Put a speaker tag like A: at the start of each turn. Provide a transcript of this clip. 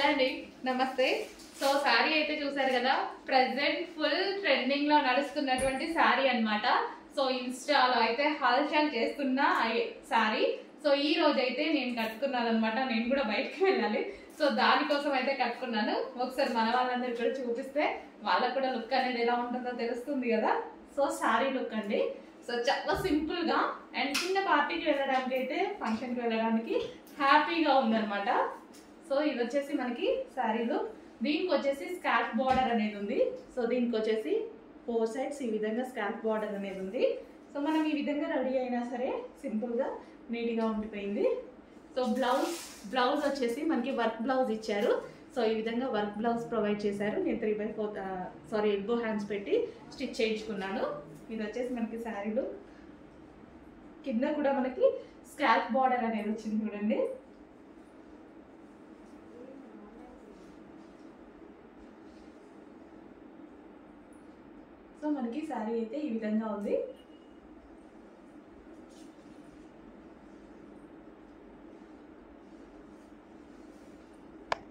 A: అండి నమస్తే సో శారీ అయితే చూసారు కదా ప్రజెంట్ ఫుల్ ట్రెండింగ్ లో నడుస్తున్నటువంటి శారీ అన్నమాట సో ఇన్స్టాలో అయితే హల్చల్ చేస్తున్న శారీ సో ఈ రోజు అయితే నేను కట్టుకున్నాను అనమాట నేను కూడా బయటకు వెళ్ళాలి సో దానికోసం అయితే కట్టుకున్నాను ఒకసారి మన వాళ్ళందరూ కూడా చూపిస్తే వాళ్ళకు కూడా లుక్ అనేది ఎలా ఉంటుందో తెలుస్తుంది కదా సో శారీ లుక్ అండి సో చాలా సింపుల్ గా అండ్ చిన్న పార్టీకి వెళ్ళడానికి అయితే ఫంక్షన్ కి వెళ్ళడానికి హ్యాపీగా ఉందన్నమాట సో ఇది వచ్చేసి మనకి శారీలు దీనికి వచ్చేసి స్కాల్ప్ బార్డర్ అనేది ఉంది సో దీనికి వచ్చేసి ఫోర్ సైడ్స్ ఈ విధంగా స్కాల్ప్ బార్డర్ అనేది ఉంది సో మనం ఈ విధంగా రెడీ అయినా సరే సింపుల్గా నీట్గా ఉండిపోయింది సో బ్లౌజ్ బ్లౌజ్ వచ్చేసి మనకి వర్క్ బ్లౌజ్ ఇచ్చారు సో ఈ విధంగా వర్క్ బ్లౌజ్ ప్రొవైడ్ చేశారు నేను three by four sorry elbow hands పెట్టి స్టిచ్ చేయించుకున్నాను ఇది వచ్చేసి మనకి శారీలు కింద కూడా మనకి స్కాల్ప్ బార్డర్ అనేది వచ్చింది చూడండి సో మనకి శారీ అయితే ఈ విధంగా ఉంది